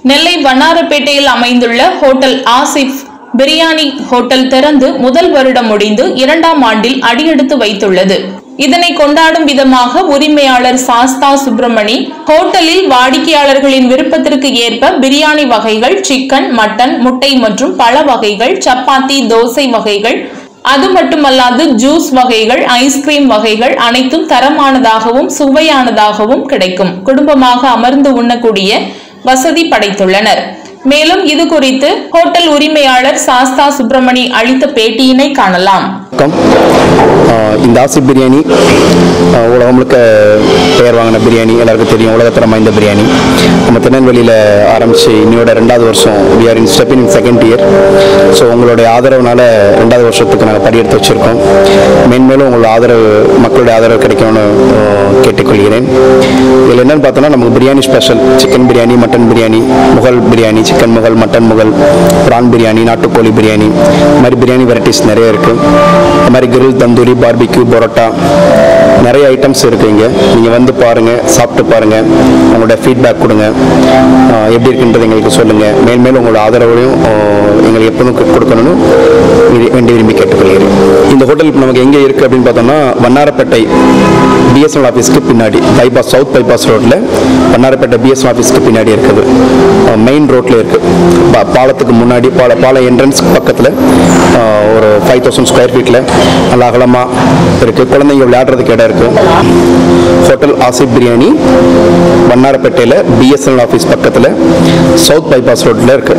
நெல்லை வண்ணாரப்பேட்டையில் அமைந்துள்ள hotel Asif biryani hotel திறந்து முதல் வருடம் முடிந்து இரண்டாம் ஆண்டில் அடியெடுத்து வைத்துள்ளது இதனை கொண்டாடும் விதமாக உரிமையாளர் சாஸ்தா சுப்பிரமணி ஹோட்டலில் வாடிக்கையாளர்களின் விருப்பத்திற்கு ஏற்ப பிரியாணி வகைகள் சிக்கன் மட்டன் முட்டை மற்றும் பழ வகைகள் சப்பாத்தி தோசை வகைகள் அது மட்டுமல்லாது ஜூஸ் வகைகள் ஐஸ்கிரீம் வகைகள் அனைத்தும் தரமானதாகவும் சுவையானதாகவும் கிடைக்கும் குடும்பமாக அமர்ந்து உண்ணக்கூடிய வசதி படைத்துள்ளனர் மேலும் இது குறித்து ஹோட்டல் உரிமையாளர் சாஸ்தா சுப்பிரமணி அளித்த பேட்டியினை காணலாம் வணக்கம் ஆஹ் இந்த ஆசி பிரியாணி ஆஹ் உலகம் முழுக்க பெயர் வாங்கின பிரியாணி எல்லாருக்கும் தெரியும் உலகத்தரம் வாய்ந்த பிரியாணி நம்ம திருநெல்வேலியில் ஆரம்பித்து இன்னையோட ரெண்டாவது வருஷம் we are in step in second year so உங்களுடைய ஆதரவுனால ரெண்டாவது வருஷத்துக்கு நாங்கள் படி எடுத்து வச்சுருக்கோம் மேன்மேலும் உங்களோட ஆதரவு மக்களுடைய ஆதரவு கிடைக்கும்னு ஆஹ் கேட்டுக்கொள்கிறேன் இதில் என்னென்னு பார்த்தோன்னா நமக்கு biryani special chicken biryani mutton biryani Mughal biryani chicken Mughal mutton Mughal prawn biryani நாட்டுக்கோழி பிரியாணி இந்த மாதிரி பிரியாணி வெரைட்டிஸ் நிறைய இருக்குது இந்த மாதிரி கிரில் தந்தூரி பார்பிக்யூ பரோட்டா நிறைய ஐட்டம்ஸ் இருக்குது இங்கே நீங்கள் வந்து பாருங்கள் சாப்பிட்டு பாருங்கள் உங்களோட ஃபீட்பேக் கொடுங்க ஆஹ் எப்படி இருக்குன்றது எங்களுக்கு சொல்லுங்கள் மேல்மேலும் உங்களோட ஆதரவையும் ஆஹ் எங்களுக்கு எப்போதும் கு- கொடுக்கணும்னு விரு- வேண்டி விரும்பி கேட்டுக்கொள்கிறேன் இந்த ஹோட்டல் இப்ப நமக்கு எங்கே இருக்குது அப்படின்னு பார்த்தோம்னா வண்ணாரப்பேட்டை பிஎஸ்என்எல் ஆஃபீஸ்க்கு பின்னாடி பைபாஸ் சவுத் பைபாஸ் ரோட்டில் வண்ணாரப்பேட்டை பிஎஸ்என்எல் ஆஃபீஸ்க்கு பின்னாடி இருக்குது மெயின் ரோட்டில் இருக்குது பாலத்துக்கு முன்னாடி பால பாலம் என்ட்ரன்ஸ் பக்கத்தில் ஒரு ஃபைவ் தௌசண்ட் ஸ்கொயர் ஃபீட்டில் நல்லா அகலமாக இருக்குது குழந்தைங்க விளையாடுறதுக்கு இடம் இருக்குது ஹோட்டல் ஆசிப் பிரியாணி வண்ணாரப்பேட்டையில் பிஎஸ்என்எல் ஆஃபீஸ் பக்கத்தில் சவுத் பைபாஸ் ரோட்டில் இருக்குது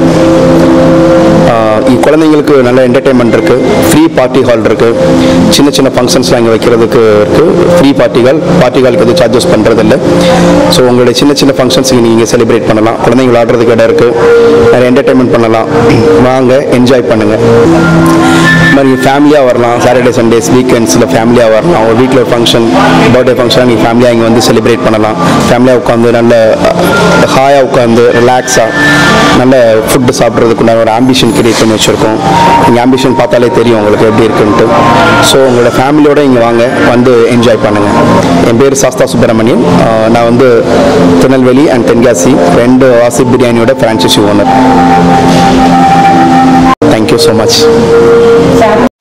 குழந்தைங்களுக்கு நல்ல என்டர்டைன்மெண்ட் இருக்குது ஃப்ரீ பார்ட்டி ஹால் இருக்குது சின்ன சின்ன ஃபங்க்ஷன்ஸ்லாம் இங்கே வைக்கிறதுக்கு இருக்குது ஃப்ரீ பார்ட்டிகள் பார்ட்டி ஹாலுக்கு எதுவும் சார்ஜஸ் பண்ணுறதில்ல ஸோ உங்களுடைய சின்ன சின்ன ஃபங்க்ஷன்ஸுக்கு நீங்கள் செலிப்ரேட் பண்ணலாம் குழந்தைங்க விளையாடுறதுக்கு இடம் இருக்குது நிறைய என்டர்டைன்மெண்ட் பண்ணலாம் வாங்க என்ஜாய் பண்ணுங்கள் இது மாதிரி ஃபேமிலியாக வரலாம் சாட்டர்டே சண்டேஸ் வீக்கெண்ட்ஸில் ஃபேமிலியாக வரலாம் ஒரு வீட்டில் ஒரு ஃபங்க்ஷன் பர்த்டே ஃபங்க்ஷன் நீங்கள் ஃபேமிலியாக இங்கே வந்து செலிப்ரேட் பண்ணலாம் ஃபேமிலியாக உட்காந்து நல்ல ஹாயாக உட்காந்து ரிலாக்ஸாக நல்ல ஃபுட்டு சாப்பிட்றதுக்குண்டான ஒரு ஆம்பிஷன் கிரியேட் பண்ணி வச்சுருக்கோம் நீங்கள் ஆம்பிஷன் பார்த்தாலே தெரியும் உங்களுக்கு எப்படி இருக்குன்ட்டு ஸோ உங்களோட ஃபேமிலியோட இங்கே வாங்க வந்து என்ஜாய் பண்ணுங்கள் என் பேர் சாஸ்தா சுப்பிரமணியன் ஆஹ் நான் வந்து திருநெல்வேலி அண்ட் தென்காசி ரெண்டு வாசி பிரியாணியோட franchisee owner thank you so much